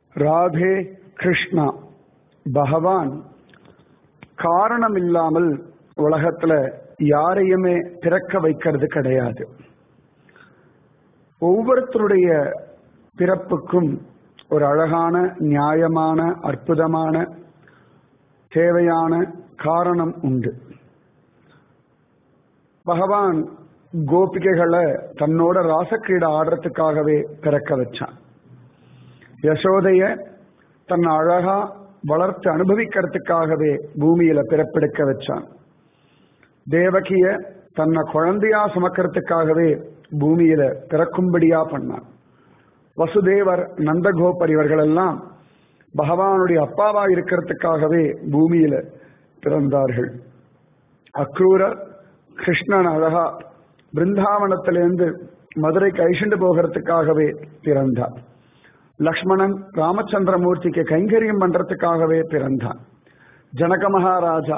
ராதே கிருஷ்ணா பகவான் காரணம் இல்லாமல் உலகத்துல யாரையுமே பிறக்க வைக்கிறது கிடையாது ஒவ்வொருத்தருடைய பிறப்புக்கும் ஒரு அழகான நியாயமான அற்புதமான தேவையான காரணம் உண்டு பகவான் கோபிகைகளை தன்னோட ராசக்கிரீட ஆடுறதுக்காகவே பிறக்க வச்சான் யசோதைய தன் அழகா வளர்த்து அனுபவிக்கிறதுக்காகவே பூமியில பிறப்பெடுக்க வச்சான் தேவகிய தன்னை குழந்தையா சுமக்கிறதுக்காகவே பூமியில பிறக்கும்படியா பண்ணான் வசுதேவர் நந்தகோபர் இவர்கள் எல்லாம் பகவானுடைய அப்பாவா இருக்கிறதுக்காகவே பூமியில பிறந்தார்கள் அக்ரூரர் கிருஷ்ணன் அழகா பிருந்தாவனத்திலிருந்து மதுரைக்கு ஐஷண்டு போகிறதுக்காகவே பிறந்தார் லக்ஷ்மணன் ராமச்சந்திரமூர்த்திக்கு கைங்கரியம் பண்றதுக்காகவே பிறந்தான் ஜனக மகாராஜா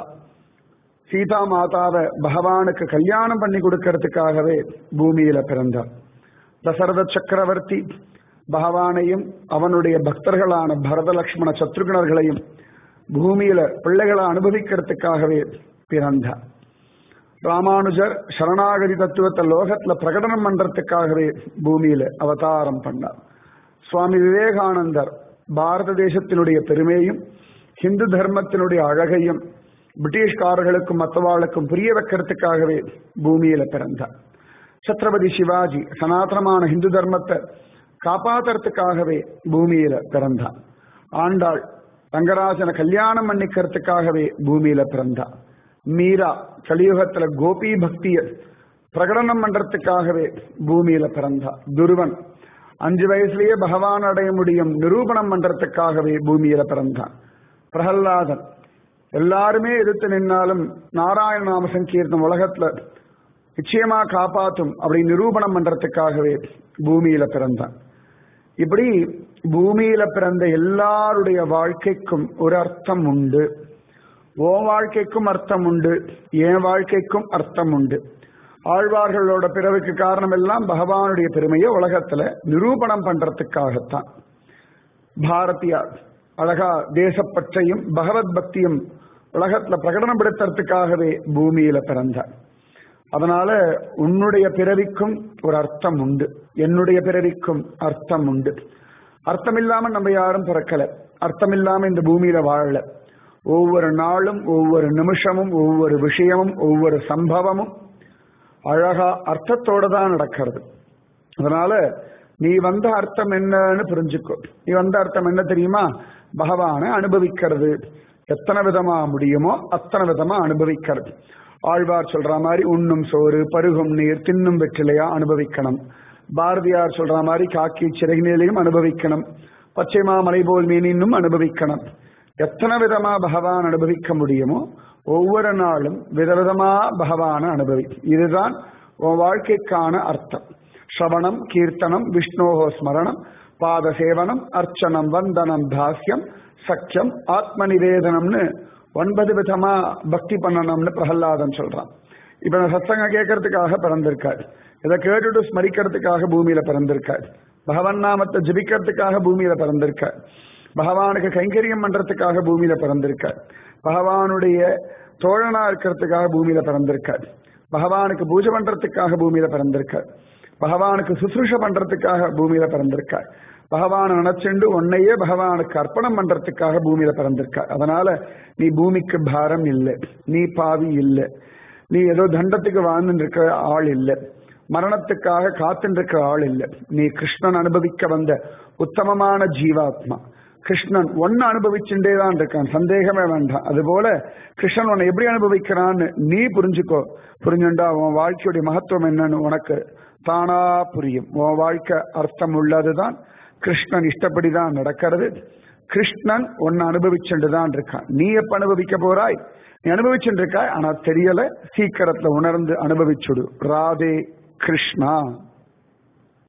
சீதா மாதாவை பகவானுக்கு கல்யாணம் பண்ணி கொடுக்கறதுக்காகவே பூமியில பிறந்தார் தசரத சக்கரவர்த்தி பகவானையும் அவனுடைய பக்தர்களான பரத லக்ஷ்மண சத்ருகணர்களையும் பூமியில பிள்ளைகளை அனுபவிக்கிறதுக்காகவே பிறந்தார் ராமானுஜர் சரணாகதி தத்துவத்தை லோகத்துல பிரகடனம் பண்றதுக்காகவே பூமியில அவதாரம் பண்ணார் சுவாமி விவேகானந்தர் பாரத தேசத்தினுடைய பெருமையும் ஹிந்து தர்மத்தினுடைய அழகையும் பிரிட்டிஷ்காரர்களுக்கும் மற்றவாளுக்கும் புரிய வைக்கிறதுக்காகவே பூமியில பிறந்தார் சத்ரபதி சிவாஜி சனாதனமான ஹிந்து தர்மத்தை காப்பாத்துறதுக்காகவே பூமியில பிறந்தார் ஆண்டாள் ரங்கராஜனை கல்யாணம் பண்ணிக்கிறதுக்காகவே பூமியில பிறந்தார் மீரா கலியுகத்துல கோபி பக்திய பிரகடனம் பண்றதுக்காகவே பூமியில பிறந்தா துருவன் அஞ்சு வயசுலயே பகவான் அடைய முடியும் நிரூபணம் பண்றதுக்காகவே பூமியில பிறந்தான் பிரகல்லாதன் எல்லாருமே எதிர்த்து நின்னாலும் நாராயண நாம சங்கீர்த்தம் உலகத்துல நிச்சயமா காப்பாத்தும் அப்படி நிரூபணம் பண்றதுக்காகவே பூமியில பிறந்தான் இப்படி பூமியில பிறந்த எல்லாருடைய வாழ்க்கைக்கும் ஒரு அர்த்தம் உண்டு உன் வாழ்க்கைக்கும் அர்த்தம் உண்டு என் வாழ்க்கைக்கும் அர்த்தம் உண்டு ஆழ்வார்களோட பிறவுக்கு காரணம் எல்லாம் பகவானுடைய பெருமையை உலகத்துல நிரூபணம் பண்றதுக்காகத்தான் பாரதியார் அழகா தேசப்பற்றையும் பகவத் பக்தியும் உலகத்துல பிரகடனப்படுத்துறதுக்காகவே பூமியில பிறந்தார் அதனால உன்னுடைய பிறவிக்கும் ஒரு அர்த்தம் உண்டு என்னுடைய பிறவிக்கும் அர்த்தம் உண்டு அர்த்தம் இல்லாம நம்ம யாரும் பிறக்கல அர்த்தம் இல்லாம இந்த பூமியில வாழல ஒவ்வொரு நாளும் ஒவ்வொரு நிமிஷமும் ஒவ்வொரு விஷயமும் ஒவ்வொரு சம்பவமும் அழகா அர்த்தத்தோட தான் நடக்கிறது அதனால நீ வந்த அர்த்தம் என்னன்னு புரிஞ்சுக்கோ நீ வந்த அர்த்தம் என்ன தெரியுமா பகவானை அனுபவிக்கிறது எத்தனை விதமா முடியுமோ அத்தனை விதமா அனுபவிக்கிறது ஆழ்வார் சொல்ற மாதிரி உண்ணும் சோறு பருகும் நீர் தின்னும் வெற்றிலையா அனுபவிக்கணும் பாரதியார் சொல்ற மாதிரி காக்கி சிறகினிலையும் அனுபவிக்கணும் பச்சை மாமலை போல் மீனின்னும் அனுபவிக்கணும் எத்தனை விதமா பகவான் அனுபவிக்க முடியுமோ ஒவ்வொரு நாளும் விதவிதமா பகவான அனுபவி இதுதான் உன் வாழ்க்கைக்கான அர்த்தம் ஸ்ரவணம் கீர்த்தனம் விஷ்ணோகோ ஸ்மரணம் பாத சேவனம் அர்ச்சனம் வந்தனம் தாஸ்யம் சக்கியம் ஆத்ம நிவேதனம்னு ஒன்பது விதமா பக்தி பண்ணணும்னு பிரகல்லாதன் சொல்றான் இப்ப நான் சத்சங்க கேட்கறதுக்காக பிறந்திருக்காரு இதை கேட்டுட்டு ஸ்மரிக்கிறதுக்காக பூமியில பிறந்திருக்காரு பகவன் நாமத்தை ஜபிக்கிறதுக்காக பூமியில பிறந்திருக்கார் பகவானுக்கு கைங்கரியம் பண்றதுக்காக பூமியில பிறந்திருக்கார் பகவானுடைய தோழனா இருக்கிறதுக்காக பூமியில பிறந்திருக்கார் பகவானுக்கு பூஜை பண்றதுக்காக பூமியில பிறந்திருக்கார் பகவானுக்கு சுசுருஷ பண்றதுக்காக பூமியில பிறந்திருக்கார் பகவானை நினைச்சுண்டு உன்னையே பகவானுக்கு அர்ப்பணம் பண்றதுக்காக பூமியில பிறந்திருக்கார் அதனால நீ பூமிக்கு பாரம் இல்லை நீ பாவி இல்லை நீ ஏதோ தண்டத்துக்கு வாழ்ந்துட்டு இருக்கிற ஆள் இல்லை மரணத்துக்காக காத்துட்டு இருக்கிற ஆள் இல்லை நீ கிருஷ்ணன் அனுபவிக்க வந்த உத்தமமான ஜீவாத்மா கிருஷ்ணன் ஒன்னு அனுபவிச்சுட்டே தான் இருக்கான் சந்தேகமே வேண்டாம் அதுபோல கிருஷ்ணன் உன்னை எப்படி அனுபவிக்கிறான்னு நீ புரிஞ்சுக்கோ புரிஞ்சுண்டா உன் வாழ்க்கையுடைய மகத்துவம் என்னன்னு உனக்கு தானா புரியும் உன் வாழ்க்கை அர்த்தம் உள்ளதுதான் கிருஷ்ணன் இஷ்டப்படிதான் நடக்கிறது கிருஷ்ணன் ஒன்னு அனுபவிச்சுட்டு தான் இருக்கான் நீ எப்ப அனுபவிக்க போறாய் நீ அனுபவிச்சுட்டு இருக்காய் ஆனா தெரியல சீக்கிரத்துல உணர்ந்து அனுபவிச்சுடு ராதே கிருஷ்ணா